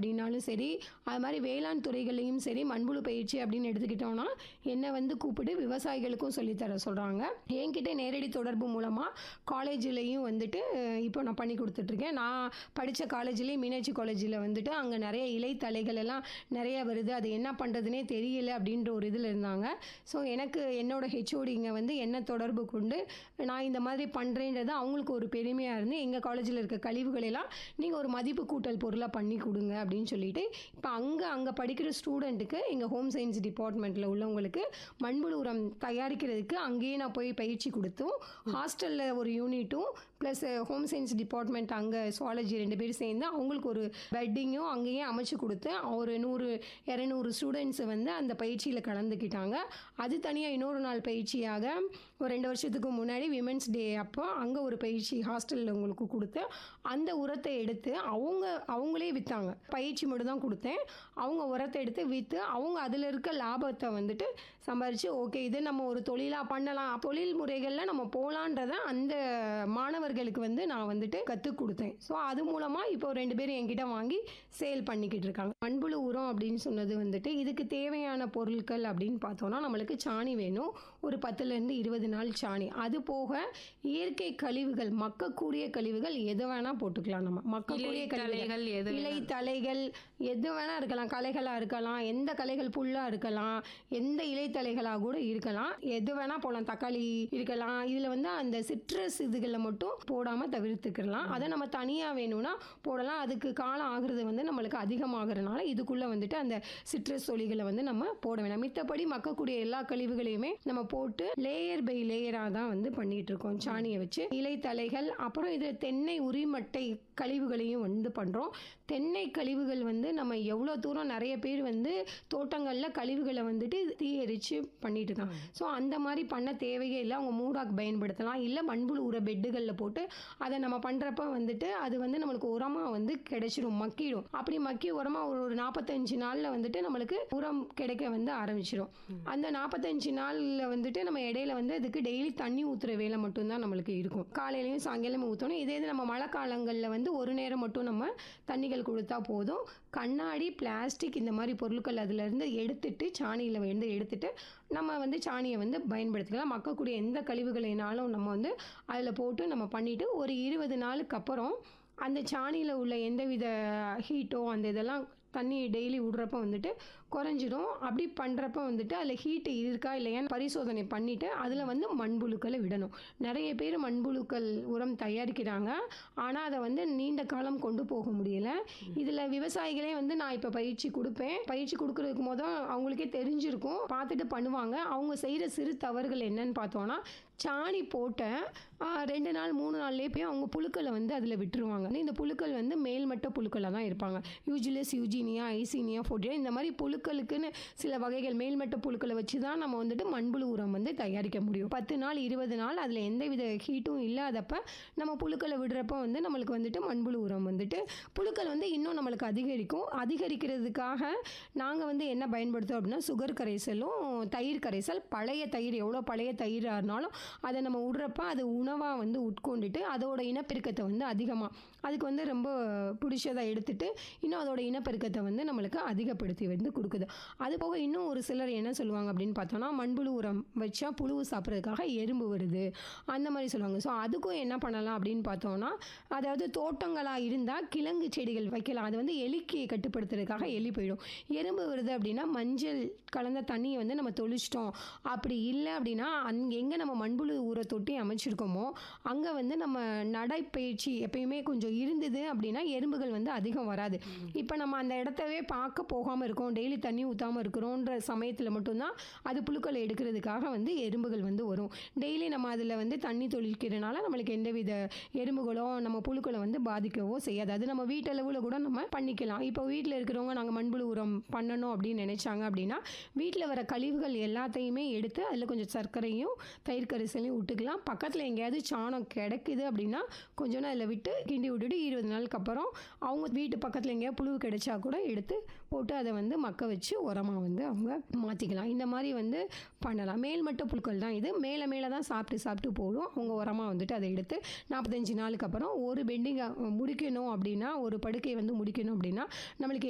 அப்படின்னாலும் சரி அது மாதிரி வேளாண் துறைகளையும் சரி மண்புழு பயிற்சி அப்படின்னு எடுத்துக்கிட்டோம்னா என்னை வந்து கூப்பிட்டு விவசாயிகளுக்கும் சொல்லித்தர சொல்கிறாங்க என்கிட்ட நேரடி தொடர்பு மூலமாக காலேஜ்லேயும் வந்துட்டு அஹ், இப்போ நான் பண்ணி கொடுத்துட்ருக்கேன் நான் படித்த காலேஜ்லேயும் மீனாட்சி காலேஜில் வந்துட்டு அங்கே நிறைய இலைத்தலைகள் எல்லாம் நிறைய வருது அது என்ன பண்ணுறதுனே தெரியல அப்படின்ற ஒரு இதில் இருந்தாங்க ஸோ எனக்கு என்னோட ஹெச்ஓடிங்க வந்து என்ன தொடர்பு கொண்டு நான் இந்த மாதிரி பண்ணுறேன்றது அவங்களுக்கு ஒரு பெருமையாக இருந்து எங்கள் காலேஜில் இருக்க கழிவுகளை எல்லாம் நீங்கள் ஒரு மதிப்பு கூட்டல் பொருளாக பண்ணி கொடுங்க அப்படின்னு சொல்லிட்டு இப்போ அங்கே அங்கே படிக்கிற ஸ்டூடெண்ட்டுக்கு எங்கள் ஹோம் சயின்ஸ் டிபார்ட்மெண்ட்டில் உள்ளவங்களுக்கு மண்புழு உரம் தயாரிக்கிறதுக்கு அங்கேயே நான் போய் பயிற்சி கொடுத்தும் ஹாஸ்டலில் ஒரு யூனிட்டும் ப்ளஸ் ஹோம் சயின்ஸ் டிபார்ட்மெண்ட் அங்கே சுவாலஜி ரெண்டு பேரும் சேர்ந்து அவங்களுக்கு ஒரு பெட்டிங்கும் அங்கேயே அமைச்சு கொடுத்து ஒரு நூறு இரநூறு ஸ்டூடெண்ட்ஸ் வந்து அந்த பயிற்சியில் கலந்துக்கிட்டாங்க அது தனியாக இன்னொரு நாள் பயிற்சியாக ஒரு ரெண்டு வருஷத்துக்கு முன்னாடி விமென்ஸ் டே அப்போ அங்கே ஒரு பயிற்சி ஹாஸ்டலில் உங்களுக்கு கொடுத்து அந்த உரத்தை எடுத்து அவங்க அவங்களே விற்றாங்க பயிற்சி மட்டும் தான் கொடுத்தேன் அவங்க உரத்தை எடுத்து விற்று அவங்க அதில் இருக்க லாபத்தை வந்துட்டு சம்பாரித்து ஓகே இது நம்ம ஒரு தொழிலாக பண்ணலாம் தொழில் முறைகளில் நம்ம போகலான்றத அந்த மாணவர்களுக்கு வந்து நான் வந்துட்டு கற்றுக் கொடுத்தேன் ஸோ அது மூலமாக இப்போ ரெண்டு பேரும் என்கிட்ட வாங்கி சேல் பண்ணிக்கிட்டு இருக்காங்க மண்புழு உரம் அப்படின்னு சொன்னது வந்துட்டு இதுக்கு தேவையான பொருட்கள் அப்படின்னு பார்த்தோம்னா நம்மளுக்கு சாணி வேணும் ஒரு பத்துலேருந்து இருபது நாள் சாணி அது போக இயற்கை கழிவுகள் மக்கக்கூடிய கழிவுகள் எது வேணால் போட்டுக்கலாம் நம்ம மக்கக்கூடிய இலைத்தழைகள் கழிவுகள் எது இலை தலைகள் எது வேணால் இருக்கலாம் களைகளாக இருக்கலாம் எந்த களைகள் புல்லாக இருக்கலாம் எந்த இலைத்தலைகளாக கூட இருக்கலாம் எது வேணால் போடலாம் தக்காளி இருக்கலாம் இதில் வந்து அந்த சிட்ரஸ் இதுகளை மட்டும் போடாமல் தவிர்த்துக்கலாம் அதை நம்ம தனியாக வேணும்னா போடலாம் அதுக்கு காலம் ஆகுறது வந்து நம்மளுக்கு அதிகமாகறனால இதுக்குள்ளே வந்துட்டு அந்த சிட்ரஸ் ஒலிகளை வந்து நம்ம போட வேணாம் மித்தபடி மக்கக்கூடிய எல்லா கழிவுகளையுமே நம்ம போட்டு லேயர் பை லேயராக தான் வந்து பண்ணிட்டு இருக்கோம் சாணியை வச்சு இலைத்தலைகள் அப்புறம் இது தென்னை உரிமட்டை கழிவுகளையும் வந்து பண்ணுறோம் தென்னை கழிவுகள் வந்து நம்ம எவ்வளோ தூரம் நிறைய பேர் வந்து தோட்டங்களில் கழிவுகளை வந்துட்டு தீ எரிச்சு பண்ணிட்டு இருக்காங்க ஸோ அந்த மாதிரி பண்ண தேவையே இல்லை அவங்க மூடாக்கு பயன்படுத்தலாம் இல்லை மண்புழு உர பெட்டுகளில் போட்டு அதை நம்ம பண்ணுறப்ப வந்துட்டு அது வந்து நம்மளுக்கு உரமாக வந்து கிடைச்சிரும் மக்கிடும் அப்படி மக்கி உரமாக ஒரு ஒரு நாற்பத்தஞ்சு நாளில் வந்துட்டு நம்மளுக்கு உரம் கிடைக்க வந்து ஆரம்பிச்சிடும் அந்த நாற்பத்தஞ்சு நாளில் வந்துட்டு நம்ம இடையில வந்து அதுக்கு டெய்லி தண்ணி ஊற்றுற வேலை மட்டும்தான் நம்மளுக்கு இருக்கும் காலையிலையும் சாயங்காலமும் ஊற்றணும் இதே இது நம்ம மழை காலங்களில் வந்து ஒரு நேரம் மட்டும் நம்ம தண்ணிகள் கொடுத்தா போதும் கண்ணாடி பிளாஸ்டிக் இந்த மாதிரி பொருட்கள் அதிலிருந்து எடுத்துட்டு சாணியில் வந்து எடுத்துட்டு நம்ம வந்து சாணியை வந்து பயன்படுத்திக்கலாம் மக்கக்கூடிய எந்த கழிவுகளினாலும் நம்ம வந்து அதில் போட்டு நம்ம பண்ணிவிட்டு ஒரு இருபது நாளுக்கு அப்புறம் அந்த சாணியில் உள்ள எந்தவித ஹீட்டோ அந்த இதெல்லாம் தண்ணி டெய்லி விடுறப்ப வந்துட்டு குறைஞ்சிரும் அப்படி பண்ணுறப்ப வந்துட்டு அதில் ஹீட்டு இருக்கா இல்லையான்னு பரிசோதனை பண்ணிவிட்டு அதில் வந்து மண்புழுக்களை விடணும் நிறைய பேர் மண்புழுக்கள் உரம் தயாரிக்கிறாங்க ஆனால் அதை வந்து நீண்ட காலம் கொண்டு போக முடியல இதில் விவசாயிகளே வந்து நான் இப்போ பயிற்சி கொடுப்பேன் பயிற்சி கொடுக்கறதுக்கு மொதல் அவங்களுக்கே தெரிஞ்சிருக்கும் பார்த்துட்டு பண்ணுவாங்க அவங்க செய்கிற சிறு தவறுகள் என்னன்னு பார்த்தோன்னா சாணி போட்ட ஆ, ரெண்டு நாள் மூணு நாள்லேயே போய் அவங்க புழுக்களை வந்து அதில் விட்டுருவாங்க இந்த புழுக்கள் வந்து மேல்மட்ட புழுக்களாக தான் இருப்பாங்க யூஜிலஸ் யூஜீனியா ஐசீனியா ஃபோர்டியா இந்த மாதிரி புழுக்களுக்குன்னு சில வகைகள் மேல்மட்ட புழுக்களை வச்சு தான் நம்ம வந்துட்டு மண்புழு உரம் வந்து தயாரிக்க முடியும் பத்து நாள் இருபது நாள் அதில் எந்தவித ஹீட்டும் இல்லாதப்ப நம்ம புழுக்களை விடுறப்ப வந்து நம்மளுக்கு வந்துட்டு மண்புழு உரம் வந்துட்டு புழுக்கள் வந்து இன்னும் நம்மளுக்கு அதிகரிக்கும் அதிகரிக்கிறதுக்காக நாங்கள் வந்து என்ன பயன்படுத்துவோம் அப்படின்னா சுகர் கரைசலும் தயிர் கரைசல் பழைய தயிர் எவ்வளோ பழைய தயிராக இருந்தாலும் அதை நம்ம விடுறப்ப அது உணவாக வந்து உட்கொண்டுட்டு அதோட இனப்பெருக்கத்தை வந்து அதிகமாக அதுக்கு வந்து ரொம்ப பிடிச்சதை எடுத்துட்டு இன்னும் அதோட இனப்பெருக்கத்தை வந்து நம்மளுக்கு அதிகப்படுத்தி வந்து கொடுக்குது அது போக இன்னும் ஒரு சிலர் என்ன சொல்லுவாங்க அப்படின்னு பார்த்தோன்னா மண்புழு உரம் வச்சா புழு சாப்பிட்றதுக்காக எறும்பு வருது அந்த மாதிரி சொல்லுவாங்க ஸோ அதுக்கும் என்ன பண்ணலாம் அப்படின்னு பார்த்தோன்னா அதாவது தோட்டங்களாக இருந்தால் கிழங்கு செடிகள் வைக்கலாம் அது வந்து எலிக்கு கட்டுப்படுத்துறதுக்காக எலி போயிடும் எறும்பு வருது அப்படின்னா மஞ்சள் கலந்த தண்ணியை வந்து நம்ம தொளிச்சிட்டோம் அப்படி இல்லை அப்படின்னா அங் எங்கே நம்ம மண்புழு ஊற தொட்டி அமைச்சிருக்கோமோ அங்கே வந்து நம்ம நடைப்பயிற்சி எப்பயுமே கொஞ்சம் இருந்தது அப்படின்னா எறும்புகள் வந்து அதிகம் வராது இப்போ நம்ம அந்த இடத்தவே பார்க்க போகாமல் இருக்கோம் டெய்லி தண்ணி ஊற்றாமல் இருக்கிறோன்ற சமயத்தில் மட்டும்தான் அது புழுக்களை எடுக்கிறதுக்காக வந்து எறும்புகள் வந்து வரும் டெய்லி நம்ம அதில் வந்து தண்ணி தொழிக்கிறனால நம்மளுக்கு எந்தவித எறும்புகளோ நம்ம புழுக்களை வந்து பாதிக்கவோ செய்யாது அது நம்ம வீட்டளவில் கூட நம்ம பண்ணிக்கலாம் இப்போ வீட்டில் இருக்கிறவங்க நாங்கள் மண்புழு உரம் பண்ணணும் அப்படின்னு நினைச்சாங்க அப்படின்னா வீட்டில் வர கழிவுகள் எல்லாத்தையுமே எடுத்து அதில் கொஞ்சம் சர்க்கரையும் தயிர் கரிசலையும் விட்டுக்கலாம் பக்கத்தில் எங்கேயாவது சாணம் கிடைக்குது அப்படின்னா கொஞ்சம் அதில் விட்டு கிண்டி விட்டுட்டு இருபது நாளுக்கு அப்புறம் அவங்க வீட்டு பக்கத்தில் எங்கேயாவது புழு கிடைச்சா கூட எடுத்து போட்டு அதை வந்து மக்க வச்சு உரமாக வந்து அவங்க மாற்றிக்கலாம் இந்த மாதிரி வந்து பண்ணலாம் மேல்மட்ட புழுக்கள் தான் இது மேலே மேலே தான் சாப்பிட்டு சாப்பிட்டு போடும் அவங்க உரமாக வந்துட்டு அதை எடுத்து நாற்பத்தஞ்சு நாளுக்கு அப்புறம் ஒரு பெண்டிங்கை முடிக்கணும் அப்படின்னா ஒரு படுக்கை வந்து முடிக்கணும் அப்படின்னா நம்மளுக்கு